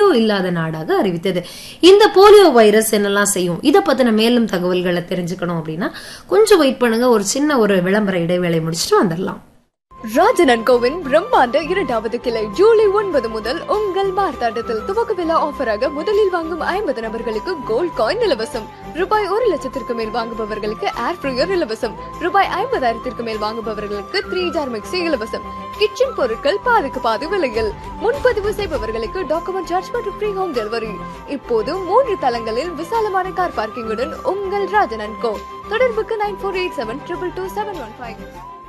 polio இல்லாத நாடாக அறிவித்தது இந்த போலியோ வைரஸ் என்னெல்லாம் செய்யும் இதை பத்தின மேலும் தகவல்களை தெரிஞ்சுக்கணும் அப்படின்னா கொஞ்சம் வெயிட் பண்ணுங்க ஒரு சின்ன ஒரு விளம்பர இடைவேளை முடிச்சுட்டு வந்துடலாம் ராஜன் அண்ட் கோவின் பிரம்மாண்ட இரண்டாவது கிளை ஜூலை ஒன்பது முதல் உங்கள் மார்த்தாண்டத்தில் துவக்க விழா ஆஃபராக முதலில் வாங்கும் ஐம்பது நபர்களுக்கு கோல்ட் காயின் இலவசம் ரூபாய் ஒரு லட்சத்திற்கு மேல் வாங்குபவர்களுக்கு ஏர் ஃப்ரையர் இலவசம் ரூபாய் ஐம்பதாயிரத்திற்கு மேல் வாங்குபவர்களுக்கு த்ரீ ஜார் மிக்சி இலவசம் கிச்சன் பொருட்கள் பாதிக்கு பாதி விலையில் முன்பதிவு செய்பவர்களுக்கு டாக்குமெண்ட் சார்ஜ் மற்றும் ஃப்ரீ ஹோம் டெலிவரி இப்போது மூன்று தளங்களில் விசாலமான கார் பார்க்கிங்குடன் உங்கள் ராஜன் அண்ட் கோ தொடர்புக்கு nine four eight seven triple two seven one five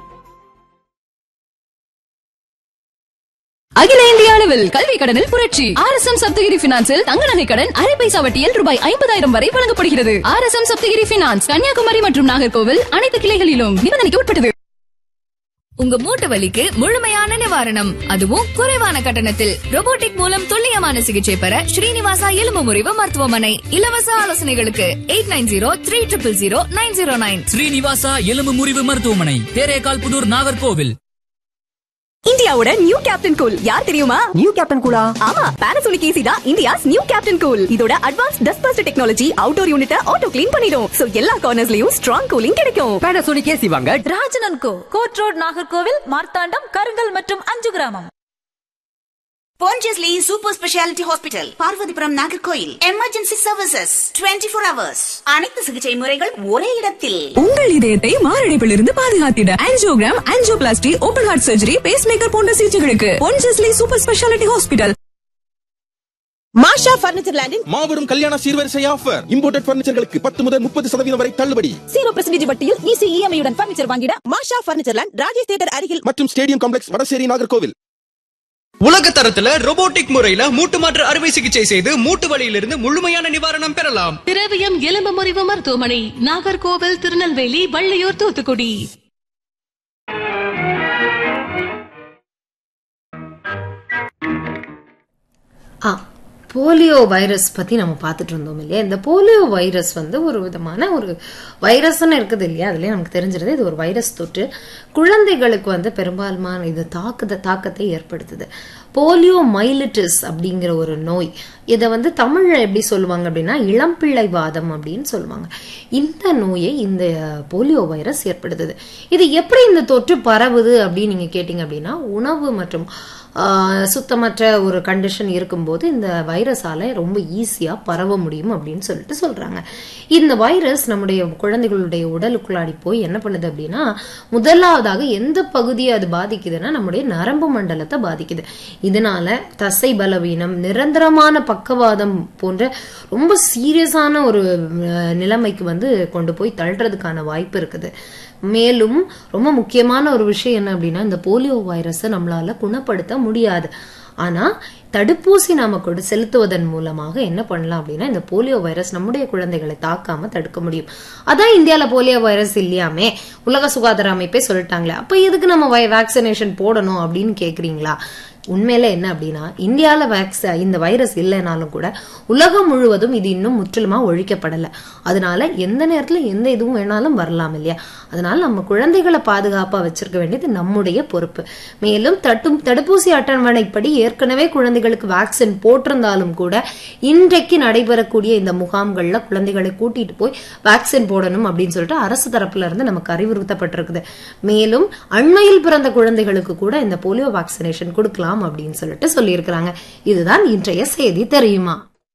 அகில இந்திய அளவில் கல்வி கடனில் புரட்சி ஆர் எஸ் எம் சப்தகிரி பினான்சில் தங்க நகை கடன் அரை பைசா வட்டியில் ரூபாய் ஐம்பதாயிரம் வரை வழங்கப்படுகிறது R S M Saptagiri finance Kanyakumari மற்றும் நாகர்கோவில் அனைத்து கிளைகளிலும் நிபந்தனைக்கு உட்பட்டது உங்க மூட்டு வலிக்கு முழுமையான நிவாரணம் அதுவும் குறைவான கட்டணத்தில் robotic மூலம் துல்லியமான சிகிச்சை பெற ஸ்ரீனிவாசா எலும்பு முறிவு மருத்துவமனை இலவச ஆலோசனைகளுக்கு eight nine zero three triple zero nine zero nine Srinivasa எலும்பு முறிவு மருத்துவமனை தேரேகால் புதூர் நாகர்கோவில் இந்தியாவோட நியூ கேப்டன் கூல் யார் தெரியுமா நியூ கேப்டன் கூலா ஆமா பானாசோனிக் ஏசி தான் இந்தியாஸ் நியூ கேப்டன் கூல் இதோட advance dust bust technology outdoor யூனிட்ட ஆட்டோ கிளீன் பண்ணிடும் சோ எல்லா கார்னர்ஸ்லயும் ஸ்ட்ராங் கூலிங் கிடைக்கும் பேனாசோனிக் ஏசி வாங்க ராஜனன் co court road Nagercoil Marthandam Karungal மற்றும் Anjugramam Pondicherry super speciality hospital Parvathipuram Nagercoil emergency services 24 four hours அனைத்து சிகிச்சை முறைகள் ஒரே இடத்தில் உங்கள் இதயத்தை மாரடைப்பிலிருந்து பாதுகாத்திட angiogram angioplasty open heart surgery pacemaker போன்ற சிகிச்சைகளுக்கு பொன்ஜஸ்லி super speciality hospital Masha furniture லேண்டின் மாபெரும் கல்யாண சீர்வரிசை ஆஃபர் இம்போர்ட்டட் பர்னிச்சர்களுக்கு பத்து முதல் முப்பது சதவீதம் வரை தள்ளுபடி ஜீரோ பெர்சன்டேஜ் வட்டியில் ஈஸி இஎம்ஐ உடன் பர்னிச்சர் வாங்கிட Masha furniture land Rajesh theatre அருகில் மற்றும் ஸ்டேடியம் காம்ப்ளெக்ஸ் வடசேரி நாகர்கோவில் உலக தரத்துல robotic முறையில மூட்டு மாற்று அறுவை சிகிச்சை செய்து மூட்டு வலியிலிருந்து முழுமையான நிவாரணம் பெறலாம் திரவியம் எலும்பு முறிவு மருத்துவமனை நாகர்கோவில் திருநெல்வேலி வள்ளியூர் தூத்துக்குடி ஆ போலியோ வைரஸ் பத்தி நம்ம பார்த்துட்டு இருந்தோம் இல்லையா இந்த போலியோ வைரஸ் வந்து ஒரு விதமான ஒரு வைரஸ்னு இருக்குது இல்லையா அதுலயே நமக்கு தெரிஞ்சிருது இது ஒரு வைரஸ் தொற்று குழந்தைகளுக்கு வந்து பெரும்பாலுமான இது தாக்குத தாக்கத்தை ஏற்படுத்துது போலியோ மைலிட்டிஸ் அப்படிங்கிற ஒரு நோய் இதை வந்து தமிழ்ல எப்படி சொல்லுவாங்க அப்படின்னா இளம்பிள்ளை வாதம் அப்படின்னு சொல்லுவாங்க இந்த நோயை இந்த போலியோ வைரஸ் ஏற்படுத்துது இது எப்படி இந்த தொற்று பரவுது அப்படின்னு நீங்க கேட்டீங்க அப்படின்னா உணவு மற்றும் ஆஹ், சுத்தமற்ற ஒரு கண்டிஷன் இருக்கும்போது இந்த வைரஸால ரொம்ப ஈஸியா பரவ முடியும் அப்படின்னு சொல்லிட்டு சொல்றாங்க இந்த வைரஸ் நம்முடைய குழந்தைகளுடைய உடலுக்குள்ளாடி போய் என்ன பண்ணுது அப்படின்னா முதலாவதாக எந்த பகுதியை அது பாதிக்குதுன்னா நம்முடைய நரம்பு மண்டலத்தை பாதிக்குது இதனால தசை பலவீனம் நிரந்தரமான பக்கவாதம் போன்ற ரொம்ப சீரியஸான ஒரு அஹ், நிலைமைக்கு வந்து கொண்டு போய் தள்ளுறதுக்கான வாய்ப்பு இருக்குது மேலும் ரொம்ப முக்கியமான ஒரு விஷயம் என்ன அப்படின்னா இந்த போலியோ வைரஸை நம்மளால குணப்படுத்த முடியாது ஆனா தடுப்பூசி நாம கொடு செலுத்துவதன் மூலமாக என்ன பண்ணலாம் அப்படின்னா இந்த போலியோ வைரஸ் நம்முடைய குழந்தைகளை தாக்காம தடுக்க முடியும் அதான் இந்தியால போலியோ வைரஸ் இல்லையாமே உலக சுகாதார அமைப்பே சொல்லிட்டாங்களே அப்ப எதுக்கு நம்ம வேக்சினேஷன் போடணும் அப்படின்னு கேக்குறீங்களா உண்மையில என்ன அப்படின்னா இந்தியால வேக்ஸ் இந்த வைரஸ் இல்லைனாலும் கூட உலகம் முழுவதும் இது இன்னும் முற்றிலுமா ஒழிக்கப்படல அதனால எந்த நேரத்துல எந்த இதுவும் வேணாலும் வரலாம் இல்லையா அதனால நம்ம குழந்தைகளை பாதுகாப்பா வச்சிருக்க வேண்டியது நம்முடைய பொறுப்பு மேலும் தட்டும் தடுப்பூசி அட்டவணைப்படி ஏற்கனவே குழந்தைகளுக்கு வேக்சின் போட்டிருந்தாலும் கூட இன்றைக்கு நடைபெறக்கூடிய இந்த முகாம்கள்ல குழந்தைகளை கூட்டிட்டு போய் வேக்சின் போடணும் அப்படின்னு சொல்லிட்டு அரசு தரப்புல இருந்து நமக்கு அறிவுறுத்தப்பட்டிருக்குது மேலும் அண்மையில் பிறந்த குழந்தைகளுக்கு கூட இந்த போலியோ வேக்சினேஷன் கொடுக்கலாம் அப்படின்னு சொல்லிட்டு சொல்லியிருக்கிறாங்க இதுதான் இன்றைய செய்தி தெரியுமா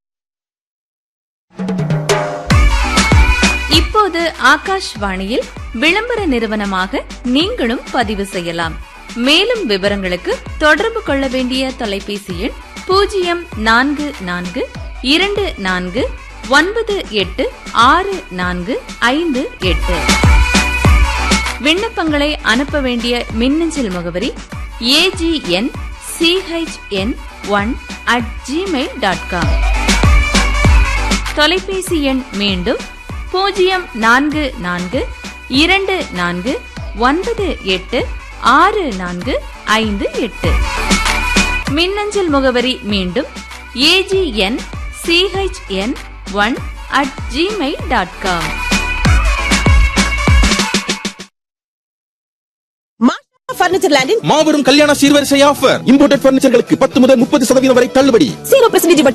இப்போது ஆகாஷ்வாணியில் விளம்பர நிறுவனமாக நீங்களும் பதிவு செய்யலாம் மேலும் விவரங்களுக்கு தொடர்பு கொள்ள வேண்டிய தொலைபேசி எண் பூஜ்ஜியம் நான்கு நான்கு இரண்டு நான்கு ஒன்பது எட்டு ஆறு நான்கு ஐந்து எட்டு விண்ணப்பங்களை அனுப்ப வேண்டிய மின்னஞ்சல் முகவரி AGN CHN one at Gmail dot com தொலைபேசி எண் மீண்டும் பூஜ்ஜியம் நான்கு நான்கு இரண்டு நான்கு ஒன்பது எட்டு ஆறு நான்கு ஐந்து எட்டு மின்னஞ்சல் முகவரி மீண்டும் AGN CHN one at Gmail dot com Masha furniture லேண்டின் மாபெரும் கல்யாண சீர்வரிசை ஆஃபர் இம்போர்ட்டட் பர்னிச்சர்களுக்கு பத்து முதல் முப்பது சதவீதம் வரை தள்ளுபடி ஜீரோ பெர்சன்டேஜ்